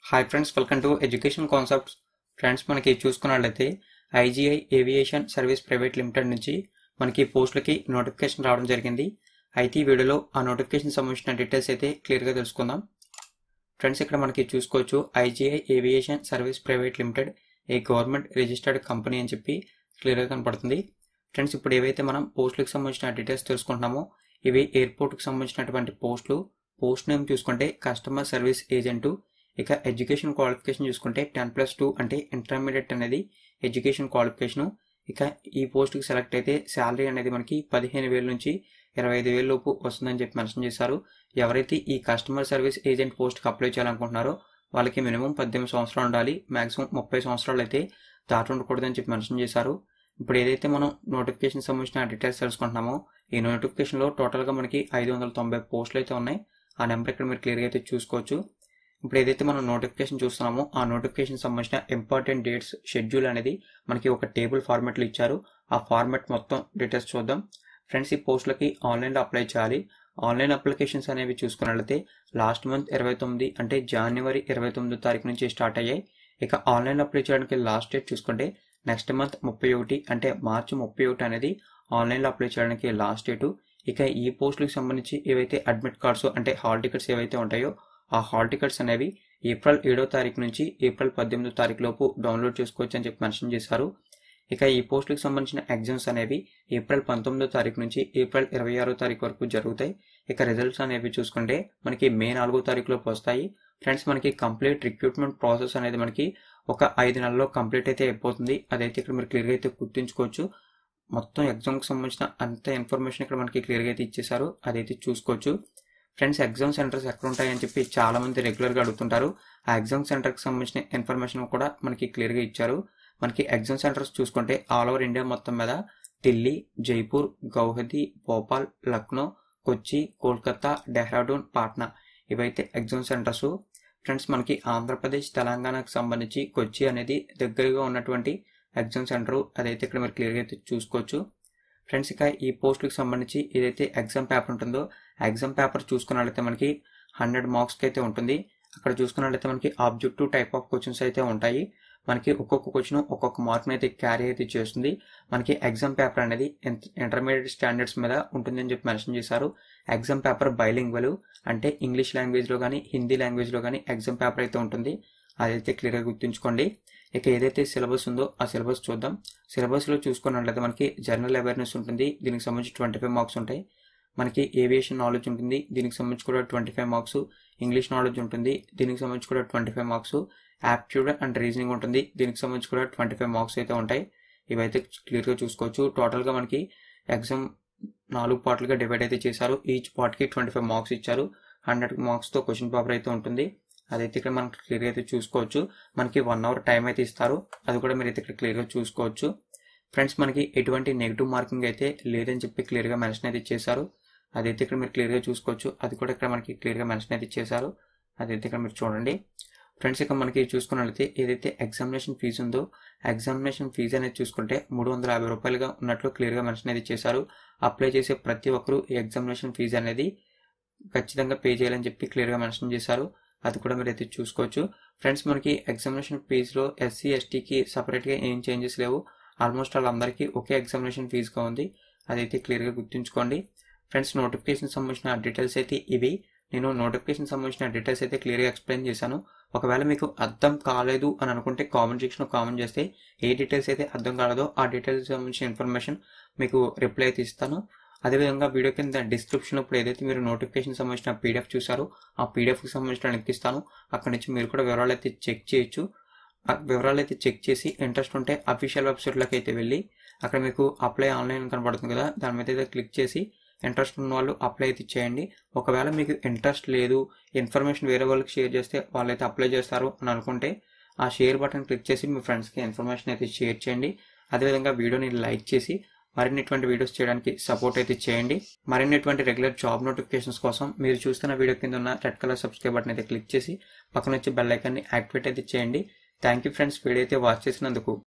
hi friends welcome to education concepts friends మనకి చూసుకున్నట్లయితే IGI aviation service private limited నుంచి మనకి పోస్టులకి నోటిఫికేషన్ రావడం జరిగింది అయితే ఈ వీడియోలో ఆ నోటిఫికేషన్ సంబంధించిన డీటెయిల్స్ అయితే క్లియర్గా తెలుసుకుందాం ఫ్రెండ్స్ ఇక్కడ మనకి చూసుకోవచ్చు IGI aviation service private limited a government registered company అని చెప్పి క్లియర్గా కనపడుతుంది ఫ్రెండ్స్ ఇప్పుడు ఏవైతే మనం పోస్టులకు సంబంధించిన డీటెయిల్స్ తెలుసుకుంటున్నామో ఇవి ఎయిర్పోర్ట్కి సంబంధించినటువంటి పోస్టులు పోస్ట్ నేమ్ చూసుకుంటే కస్టమర్ సర్వీస్ ఏజెంటు ఇక ఎడ్యుకేషన్ క్వాలిఫికేషన్ చూసుకుంటే టెన్ ప్లస్ టూ అంటే ఇంటర్మీడియట్ అనేది ఎడ్యుకేషన్ క్వాలిఫికేషను ఇక ఈ పోస్ట్కి సెలెక్ట్ అయితే శాలరీ అనేది మనకి పదిహేను వేల నుంచి ఇరవై ఐదు వేల లోపు వస్తుందని చెప్పి మెన్షన్ చేశారు ఎవరైతే ఈ కస్టమర్ సర్వీస్ ఏజెంట్ పోస్ట్కి అప్లై చేయాలనుకుంటున్నారో వాళ్ళకి మినిమం పద్దెనిమిది సంవత్సరాలు ఉండాలి మాక్సిమం ముప్పై సంవత్సరాలు అయితే దాటి ఉండకూడదని చెప్పి మెన్షన్ చేశారు ఇప్పుడు ఏదైతే మనం నోటిఫికేషన్ సంబంధించిన డీటెయిల్స్ తెలుసుకుంటున్నామో ఈ నోటిఫికేషన్లో టోటల్గా మనకి ఐదు వందల తొంభై పోస్టులు అయితే ఉన్నాయి ఆ నెంబర్ ఇక్కడ మీరు క్లియర్గా అయితే చూసుకోవచ్చు ఇప్పుడు ఏదైతే మనం నోటిఫికేషన్ చూస్తున్నామో ఆ నోటిఫికేషన్ సంబంధించిన ఇంపార్టెంట్ డేట్స్ షెడ్యూల్ అనేది మనకి ఒక టేబుల్ ఫార్మాట్లో ఇచ్చారు ఆ ఫార్మాట్ మొత్తం డీటెయిల్స్ చూద్దాం ఫ్రెండ్స్ ఈ పోస్టులకి ఆన్లైన్లో అప్లై చేయాలి ఆన్లైన్ అప్లికేషన్స్ అనేవి చూసుకున్నట్లయితే లాస్ట్ మంత్ ఇరవై తొమ్మిది అంటే జనవరి ఇరవై తొమ్మిదో తారీఖు నుంచి స్టార్ట్ అయ్యాయి ఇక ఆన్లైన్ అప్లై చేయడానికి లాస్ట్ డేట్ చూసుకుంటే నెక్స్ట్ మంత్ ముప్పై ఒకటి అంటే మార్చి ముప్పై ఒకటి అనేది ఆన్లైన్లో అప్లై చేయడానికి లాస్ట్ డేటు ఇక ఈ పోస్టులకు సంబంధించి ఏవైతే అడ్మిట్ కార్డ్స్ అంటే హాల్ టికెట్స్ ఏవైతే ఉంటాయో ఆ హాల్ టికెట్స్ అనేవి ఏప్రిల్ ఏడో తారీఖు నుంచి ఏప్రిల్ పద్దెనిమిదో తారీఖు లోపు డౌన్లోడ్ చేసుకోవచ్చు అని చెప్పి మెన్షన్ చేశారు ఇక ఈ పోస్టులకు సంబంధించిన ఎగ్జామ్స్ అనేవి ఏప్రిల్ పంతొమ్మిదో తారీఖు నుంచి ఏప్రిల్ ఇరవై ఆరో తారీఖు వరకు జరుగుతాయి ఇక రిజల్ట్స్ అనేవి చూసుకుంటే మనకి మే నాలుగో తారీఖులోపు వస్తాయి ఫ్రెండ్స్ మనకి కంప్లీట్ రిక్రూట్మెంట్ ప్రాసెస్ అనేది మనకి ఒక ఐదు నెలల్లో కంప్లీట్ అయితే అయిపోతుంది అదైతే ఇక్కడ మీరు క్లియర్గా అయితే గుర్తుంచుకోవచ్చు మొత్తం ఎగ్జామ్కి సంబంధించిన అంత ఇన్ఫర్మేషన్ ఇక్కడ మనకి క్లియర్గా అయితే ఇచ్చేసారు అదైతే చూసుకోవచ్చు ఫ్రెండ్స్ ఎగ్జామ్ సెంటర్స్ ఎక్కడ ఉంటాయని చెప్పి చాలా మంది రెగ్యులర్గా అడుగుతుంటారు ఆ ఎగ్జామ్ సెంటర్కి సంబంధించిన ఇన్ఫర్మేషన్ కూడా మనకి క్లియర్గా ఇచ్చారు మనకి ఎగ్జామ్ సెంటర్స్ చూసుకుంటే ఆల్ ఓవర్ ఇండియా మొత్తం మీద ఢిల్లీ జైపూర్ గౌహతి భోపాల్ లక్నో కొచ్చి కోల్కతా డెహ్రాడూన్ పాట్నా ఇవైతే ఎగ్జామ్ సెంటర్స్ ఫ్రెండ్స్ మనకి ఆంధ్రప్రదేశ్ తెలంగాణకు సంబంధించి కొచ్చి అనేది దగ్గరగా ఉన్నటువంటి ఎగ్జామ్ సెంటర్ అదైతే ఇక్కడ మీరు క్లియర్గా అయితే చూసుకోవచ్చు ఫ్రెండ్స్ ఇక ఈ పోస్టులకు సంబంధించి ఏదైతే ఎగ్జామ్ పేపర్ ఉంటుందో ఎగ్జామ్ పేపర్ చూసుకున్నట్లయితే మనకి హండ్రెడ్ మార్క్స్కి అయితే ఉంటుంది అక్కడ చూసుకున్నట్లయితే మనకి ఆబ్జెక్టివ్ టైప్ ఆఫ్ క్వశ్చన్స్ అయితే ఉంటాయి మనకి ఒక్కొక్క క్వశ్చన్ ఒక్కొక్క మార్క్ని అయితే క్యారీ అయితే చేస్తుంది మనకి ఎగ్జామ్ పేపర్ అనేది ఇంటర్మీడియట్ స్టాండర్డ్స్ మీద ఉంటుందని చెప్పి మెన్షన్ చేశారు ఎగ్జామ్ పేపర్ బైలింగ్వల్ అంటే ఇంగ్లీష్ లాంగ్వేజ్లో కానీ హిందీ లాంగ్వేజ్లో కానీ ఎగ్జామ్ పేపర్ అయితే ఉంటుంది అదైతే క్లియర్గా గుర్తుంచుకోండి ఇక ఏదైతే సిలబస్ ఉందో ఆ సిలబస్ చూద్దాం సిలబస్లో చూసుకున్నట్లయితే మనకి జనరల్ అవేర్నెస్ ఉంటుంది దీనికి సంబంధించి ట్వంటీ ఫైవ్ మార్క్స్ ఉంటాయి మనకి ఏవియేషన్ నాలెడ్జ్ ఉంటుంది దీనికి సంబంధించి కూడా twenty five marks English knowledge ఉంటుంది దీనికి సంబంధించి కూడా twenty five marks aptitude and reasoning ఉంటుంది దీనికి సంబంధించి కూడా ట్వంటీ ఫైవ్ మార్క్స్ అయితే ఉంటాయి ఇవైతే క్లియర్గా చూసుకోవచ్చు టోటల్గా మనకి ఎగ్జామ్ నాలుగు పార్ట్లుగా డివైడ్ అయితే చేశారు ఈచ్ పార్ట్కి ట్వంటీ ఫైవ్ మార్క్స్ ఇచ్చారు హండ్రెడ్ మార్క్స్తో క్వశ్చన్ పేపర్ అయితే ఉంటుంది అదైతే ఇక్కడ మనకి క్లియర్గా అయితే చూసుకోవచ్చు మనకి వన్ అవర్ టైం అయితే ఇస్తారు అది కూడా మీరు అయితే ఇక్కడ క్లియర్గా చూసుకోవచ్చు ఫ్రెండ్స్ మనకి ఎటువంటి నెగిటివ్ మార్కింగ్ అయితే లేదని చెప్పి క్లియర్గా మెన్షన్ అయితే చేశారు అదైతే ఇక్కడ మీరు క్లియర్గా చూసుకోవచ్చు అది కూడా ఇక్కడ మనకి క్లియర్గా మెన్షన్ అయితే చేశారు అదైతే ఇక్కడ మీరు చూడండి ఫ్రెండ్స్ ఇక మనకి చూసుకున్నట్లయితే ఏదైతే ఎగ్జామినేషన్ ఫీజు ఉందో ఎగ్జామినేషన్ ఫీజు అనేది చూసుకుంటే మూడు వందల యాభై రూపాయలుగా ఉన్నట్లు క్లియర్గా మెన్షన్ అయితే చేశారు అప్లై చేసే ప్రతి ఒక్కరూ ఈ ఎగ్జామినేషన్ ఫీజు అనేది ఖచ్చితంగా పే చేయాలని చెప్పి క్లియర్గా మెన్షన్ చేశారు అది కూడా మీరు అయితే చూసుకోవచ్చు ఫ్రెండ్స్ మనకి ఎగ్జామినేషన్ ఫీజులో ఎస్సీ ఎస్టీకి సపరేట్గా ఏం చేంజెస్ లేవు ఆల్మోస్ట్ వాళ్ళందరికీ ఒకే ఎగ్జామినేషన్ ఫీజుగా ఉంది అదైతే క్లియర్గా గుర్తుంచుకోండి ఫ్రెండ్స్ నోటిఫికేషన్ సంబంధించిన డీటెయిల్స్ అయితే ఇవి నేను నోటిఫికేషన్ సంబంధించిన డీటెయిల్స్ అయితే క్లియర్గా ఎక్స్ప్లెయిన్ చేశాను ఒకవేళ మీకు అర్థం కాలేదు అని అనుకుంటే కామెంట్ సెక్షన్లో కామెంట్ చేస్తే ఏ డీటెయిల్స్ అయితే అర్థం కాలేదో ఆ డీటెయిల్స్ సంబంధించిన ఇన్ఫర్మేషన్ మీకు రిప్లై అయితే ఇస్తాను అదేవిధంగా వీడియో కింద డిస్క్రిప్షన్లో ఇప్పుడు ఏదైతే మీరు నోటిఫికేషన్ సంబంధించిన పీడిఎఫ్ చూసారో ఆ పీడిఎఫ్కి సంబంధించిన లింక్ ఇస్తాను అక్కడ నుంచి మీరు కూడా వివరాలు అయితే చెక్ చేయొచ్చు ఆ వివరాలు అయితే చెక్ చేసి ఇంట్రెస్ట్ ఉంటే అఫీషియల్ వెబ్సైట్లోకి అయితే వెళ్ళి అక్కడ మీకు అప్లై ఆన్లైన్ కనబడుతుంది కదా దాని మీద అయితే క్లిక్ చేసి ఇంట్రెస్ట్ ఉన్న వాళ్ళు అప్లై అయితే చేయండి ఒకవేళ మీకు ఇంట్రెస్ట్ లేదు ఇన్ఫర్మేషన్ వేరే వాళ్ళకి షేర్ చేస్తే వాళ్ళైతే అప్లై చేస్తారు అని అనుకుంటే ఆ షేర్ బటన్ క్లిక్ చేసి మీ ఫ్రెండ్స్కి ఇన్ఫర్మేషన్ అయితే షేర్ చేయండి అదేవిధంగా వీడియోని లైక్ చేసి మరిన్ని ఇటువంటి వీడియోస్ చేయడానికి సపోర్ట్ అయితే చేయండి మరిన్ని ఇటువంటి రెగ్యులర్ జాబ్ నోటిఫికేషన్స్ కోసం మీరు చూస్తున్న వీడియో కింద ఉన్న రెడ్ కలర్ సబ్స్క్రైబ్ బటన్ అయితే క్లిక్ చేసి పక్కన వచ్చి బెల్ ఐకాన్ని యాక్టివేట్ అయితే చేయండి థ్యాంక్ యూ ఫ్రెండ్స్ వీడియో అయితే వాచ్ చేసినందుకు